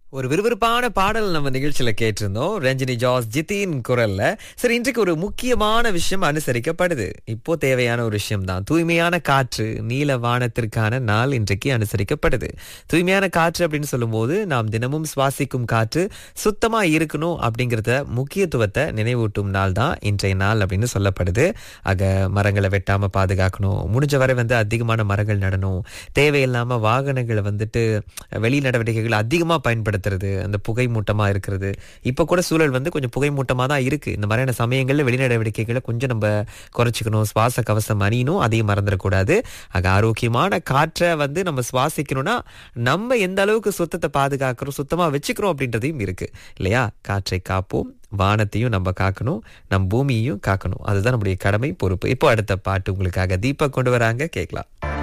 ஒரு விறுவிறுப்பான பாடல் நம்ம நிகழ்ச்சியில கேட்டிருந்தோம் ரஞ்சினி ஜாஸ் ஜித்தின் குரல்ல சரி இன்றைக்கு ஒரு முக்கியமான விஷயம் அனுசரிக்கப்படுது இப்போ தேவையான ஒரு விஷயம் தான் தூய்மையான காற்று நீல வானத்திற்கான நாள் இன்றைக்கு அனுசரிக்கப்படுது தூய்மையான காற்று அப்படின்னு சொல்லும்போது நாம் தினமும் சுவாசிக்கும் காற்று சுத்தமா இருக்கணும் அப்படிங்கறத முக்கியத்துவத்தை நினைவூட்டும் நாள் தான் இன்றைய நாள் அப்படின்னு சொல்லப்படுது ஆக மரங்களை வெட்டாம பாதுகாக்கணும் முடிஞ்ச வரை வந்து அதிகமான மரங்கள் நடணும் தேவையில்லாம வாகனங்களை வந்துட்டு வெளி நடவடிக்கைகள் அதிகமா பயன்படுத்துறது அந்த புகை மூட்டமா இருக்கிறது இப்ப கூட சூழல் வந்து கொஞ்சம் புகை மூட்டமா தான் இருக்கு இந்த மாதிரியான சமயங்கள்ல வெளி நடவடிக்கைகளை கொஞ்சம் நம்ம குறைச்சிக்கணும் சுவாச கவசம் அணியணும் அதையும் மறந்துடக்கூடாது ஆக ஆரோக்கியமான காற்றை வந்து நம்ம சுவாசிக்கணும்னா நம்ம எந்த அளவுக்கு சுத்தத்தை பாதுகாக்கிறோம் சுத்தமா வச்சுக்கிறோம் அப்படின்றதையும் இருக்கு இல்லையா காற்றை காப்போம் வானத்தையும் நம்ம காக்கணும் நம் பூமியையும் காக்கணும் அதுதான் நம்முடைய கடமை பொறுப்பு இப்போ அடுத்த பாட்டு உங்களுக்காக தீபக் கொண்டு வராங்க கேட்கலாம்